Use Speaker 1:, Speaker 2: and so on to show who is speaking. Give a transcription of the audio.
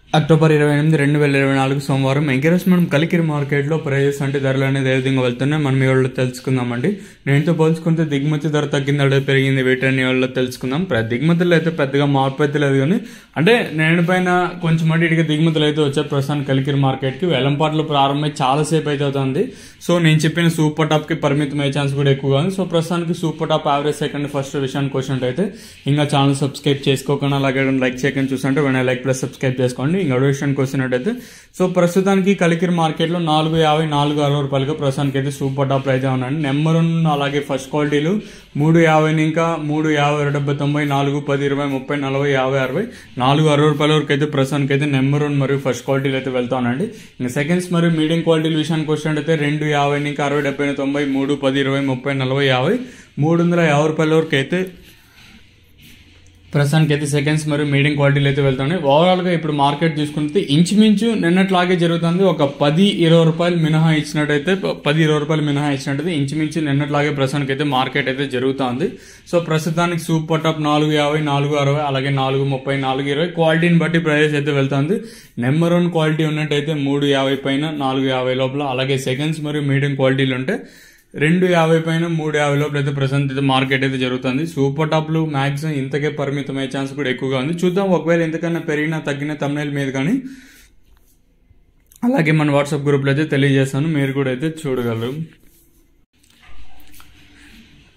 Speaker 1: October ఇరవై ఎనిమిది రెండు వేల ఇరవై నాలుగు సోమవారం ఎంకరేజ్ మనం కలికిరి మార్కెట్లో ప్రైజెస్ అంటే ధరలు అనేది ఏ విధంగా వెళ్తున్నాయి మనం ఈ వాళ్ళు తెలుసుకుందామండి నేనుతో పోల్చుకుంటే దిగుమతి ధర తగ్గింది అడే పెరిగింది వీటన్ని వాళ్ళు తెలుసుకుందాం ప్ర- దిగుమతులు అయితే పెద్దగా మార్పు అయితే లేదు కానీ అంటే నేను పైన కొంచెం అటు ఇటుగా దిగుమతులు అయితే వచ్చాయి ప్రస్తుతానికి కలికిరి మార్కెట్కి వేలంపాట్లు ప్రారంభమై చాలాసేపు అయితే అవుతుంది సో నేను చెప్పిన సూపర్ టాప్కి పరిమితం అయ్యే ఛాన్స్ కూడా ఎక్కువగా ఉంది సో ప్రస్తుతానికి super top average second first విషయానికి వచ్చినట్టయితే ఇంకా ఛానల్ సబ్స్క్రైబ్ చేసుకోకుండా అలాగే లైక్ చేయకుండా చూస్తుంటే వెంటనే లైక్ ప్లస్ సబ్స్క్రైబ్ చేసుకోండి ఇంకా విషయానికి వచ్చినట్టయితే సో ప్రస్తుతానికి కలికిరి మార్కెట్లో నాలుగు యాభై నాలుగు అరవై రూపాయలుగా ప్రస్తుతానికి అయితే సూపర్ టాప్ అయితే ఉన్నాయండి నెంబర్ వన్ అలాగే ఫస్ట్ క్వాలిటీలు మూడు యాభై ఇంకా మూడు యాభై డెబ్బై తొంభై నాలుగు పది ఇరవై ముప్పై నలభై యాభై అరవై నాలుగు అరవై రూపాయల వరకు అయితే ప్రస్తుతానికి అయితే నెంబర్ వన్ మరియు ఫస్ట్ క్వాలిటీలు అయితే వెళ్తానండి ఇంకా సెకండ్స్ మరియు మీడియం క్వాలిటీల విషయానికి వచ్చినట్టయితే రెండు యాభై ఇంకా అరవై డెబ్బై తొంభై మూడు పది ఇరవై ముప్పై నలభై యాభై మూడు వందల యాభై రూపాయల వరకు అయితే ప్రస్తుతానికి అయితే సెకండ్స్ మరియు మీడియం క్వాలిటీలు అయితే వెళ్తున్నాయి ఓవరాల్ గా ఇప్పుడు మార్కెట్ చూసుకుంటే ఇంచుమించు నిన్నట్లాగే జరుగుతుంది ఒక పది ఇరవై రూపాయలు మినహా ఇచ్చినట్టయితే ప- పది ఇరవై రూపాయలు మినహా ఇచ్చినట్టయితే ఇంచుమించు నిన్నట్లాగే ప్రస్తుతానికి అయితే మార్కెట్ అయితే జరుగుతుంది సో ప్రస్తుతానికి సూపర్ టాప్ నాలుగు యాభై నాలుగు అరవై అలాగే నాలుగు ముప్పై నాలుగు ఇరవై క్వాలిటీని బట్టి ప్రైజెస్ అయితే వెళ్తుంది నెంబర్ వన్ క్వాలిటీ ఉన్నట్టయితే మూడు యాభై పైన నాలుగు యాభై లోపల అలాగే సెకండ్స్ మరియు మీడియం క్వాలిటీలు ఉంటే రెండు యాభై పైన మూడు యాభై లోపల అయితే ప్రజెంట్ అయితే మార్కెట్ అయితే జరుగుతుంది సూపర్ టాప్లు మాక్సిమం ఇంతకే పరిమితం అయ్యే ఛాన్స్ కూడా ఎక్కువగా ఉంది చూద్దాం ఒకవేళ ఎంతకన్నా పెరిగినా తగ్గిన తమ్నైల్ మీద కానీ అలాగే మన వాట్సాప్ గ్రూప్లో అయితే తెలియజేస్తాను మీరు కూడా అయితే చూడగలరు